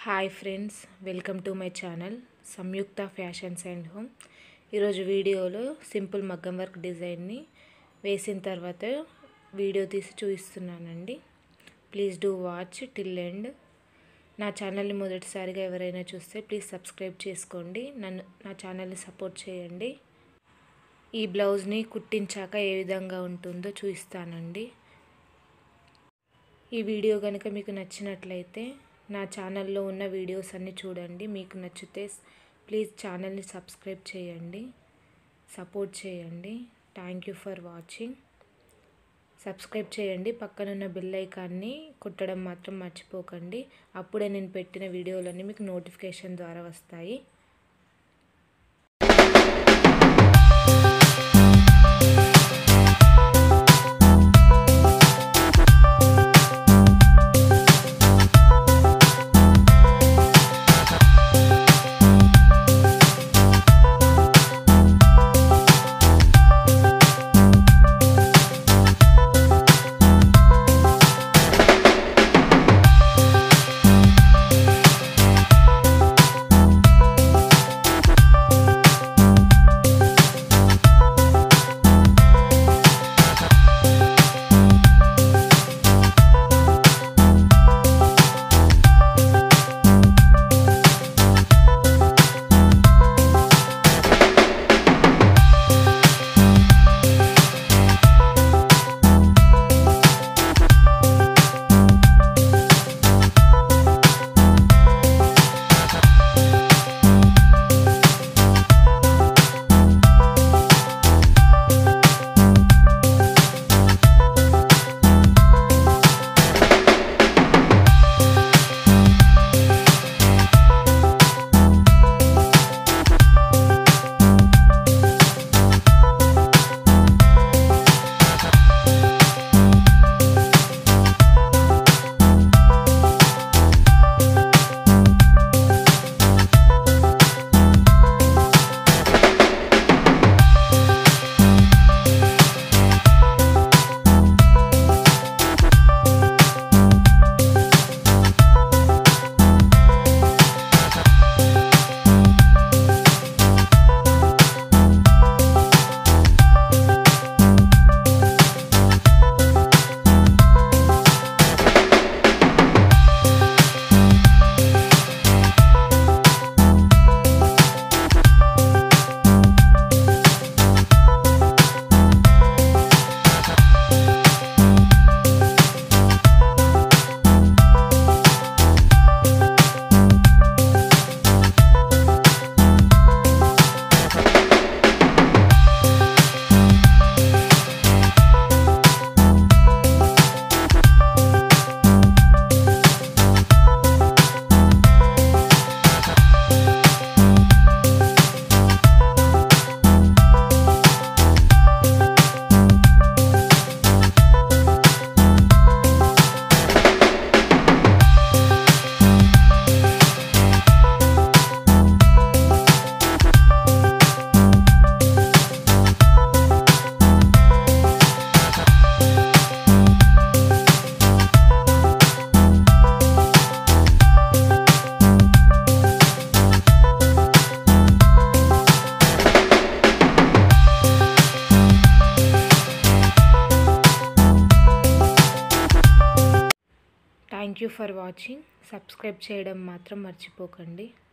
hi friends welcome to my channel Samyuktha fashions and home ఈరోజు వీడియోలో simple మగ్గం work డిజైన్ని వేసిన తర్వాత వీడియో తీసి చూపిస్తున్నానండి please do watch till end నా ఛానల్ని మొదటిసారిగా ఎవరైనా చూస్తే ప్లీజ్ సబ్స్క్రైబ్ చేసుకోండి నన్ను నా ఛానల్ని సపోర్ట్ చేయండి ఈ బ్లౌజ్ని కుట్టించాక ఏ విధంగా ఉంటుందో చూపిస్తానండి ఈ వీడియో కనుక మీకు నచ్చినట్లయితే నా ఛానల్లో ఉన్న వీడియోస్ అన్నీ చూడండి మీకు నచ్చితే ప్లీజ్ ఛానల్ని సబ్స్క్రైబ్ చేయండి సపోర్ట్ చేయండి thank you for watching subscribe చేయండి పక్కనున్న బెల్ ఐకాన్ని కొట్టడం మాత్రం మర్చిపోకండి అప్పుడే నేను పెట్టిన వీడియోలన్నీ మీకు నోటిఫికేషన్ ద్వారా వస్తాయి thank you for watching subscribe చేయడం మాత్రం మర్చిపోకండి